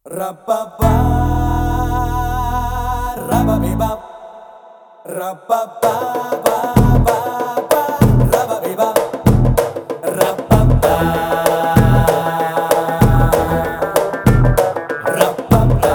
Ra-ba-ba, ra-ba-be-bop. Ra-ba-ba, ba-ba-ba, ra-ba-be-bop. Ra-ba-ba, ra-ba-ba.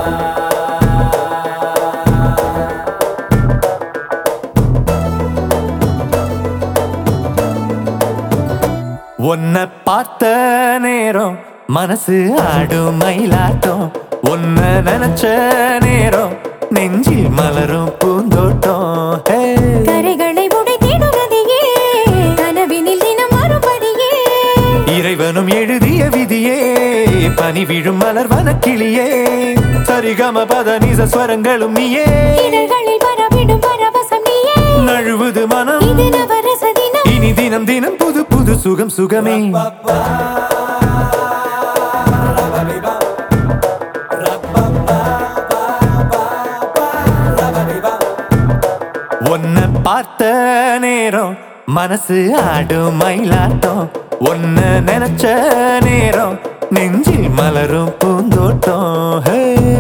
உன்னை பார்த்த நேரம் மனசு ஆடும் மயிலாட்டம் உன்னை நினைச்ச நேரம் நெஞ்சில் மலரும் பூந்தோட்டம் ஹே. கரைகளை உடைத்திடுவதையே கனவினில் தினம் மறுபடியே இறைவனும் எழுதிய விதியே பனி விழும் மலர் வனக்கிளியே சரிகம பத நிச ஸ்வரங்களும் நீயே இதழ்களில் பரவிடும் பரவசம் நீயே நழுவுது மனம் இது நவரச தினம் இனி தினம் தினம் புது புது சுகம் சுகமே Ra-ba-ba, ra-ba-be-bop. Ra-ba-ba, ba-ba-ba, ra-ba-be-bop. உன்னை பார்த்த நேரம் மனசு ஆடும் மயிலாட்டம் உன்னை நினைச்ச நேரம் நெஞ்சில் மலரும் பூந்தோட்டம் ஹே.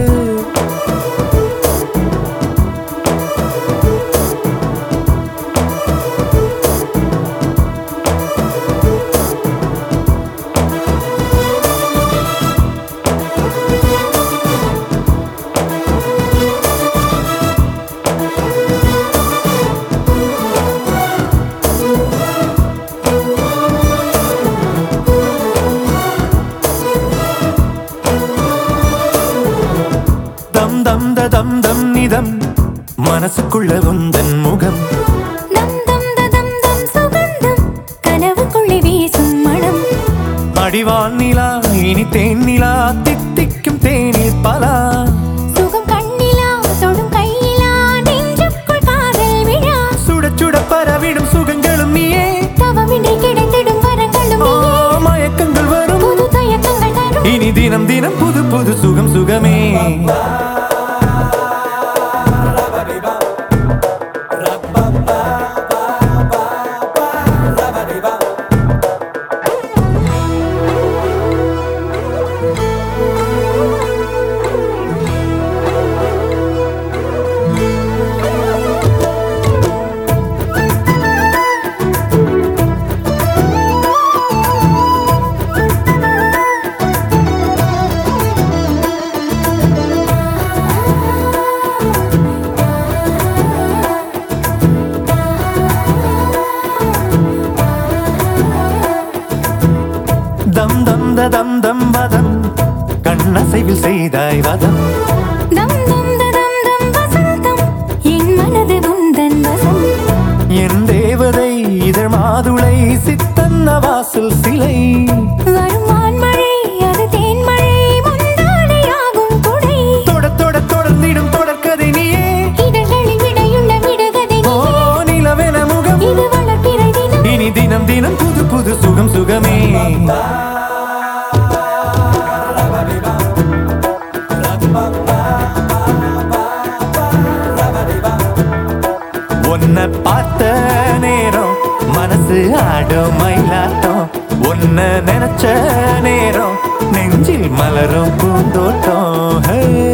தம் தம் த தம் தம் நிதம் மனசுக்குள்ள உந்தன் முகம் தம் தம் ததம் தம் சுகந்தம் கனவுக்குள்ளே வீசும் மனம் அடிவான் நிலா இனி தேன் நிலா தித்திக்கும் தேனில் பலா சுகம் கண்ணிலா தொடும் கையிலா நெஞ்சுக்குள் காதல் விழா சுட சுட பரவிடும் சுகங்களும் நீயே தவமின்றி கிடைத்திடும் வரங்களும் ஓ நீயே மயக்கங்கள் வரும் புது தயக்கங்கள் தரும் இனி தினம் தினம் புது புது சுகம் சுகமே தம் தம் த தம் தம் வதம் கண்ணசைவில் செய்தாய் வதம் தம் தம் ததம் தம் வசந்தம் என் மனது உந்தன் வசம் என் தேவதை இதழ் மாதுளை சித்தன்ன வாசல் சிலை வரும் வான்மழை அது தேன்மழை முந்தானையாகும் குடை தொட தொட தொடர்ந்திடும் தொடர்கதை நீயே இதழ்களில் விடையுள்ள விடுகதை ஓ நீயே நிலவென முகம் இது வளர்ப்பிறை தினம் இனி தினம் தினம் புது புது சுகம் சுகமே உன்னை பார்த்த நேரம் மனசு ஆடும் மயிலாட்டம் உன்னை நினைச்ச நேரம் நெஞ்சில் மலரும் பூந்தோட்டம் ஹே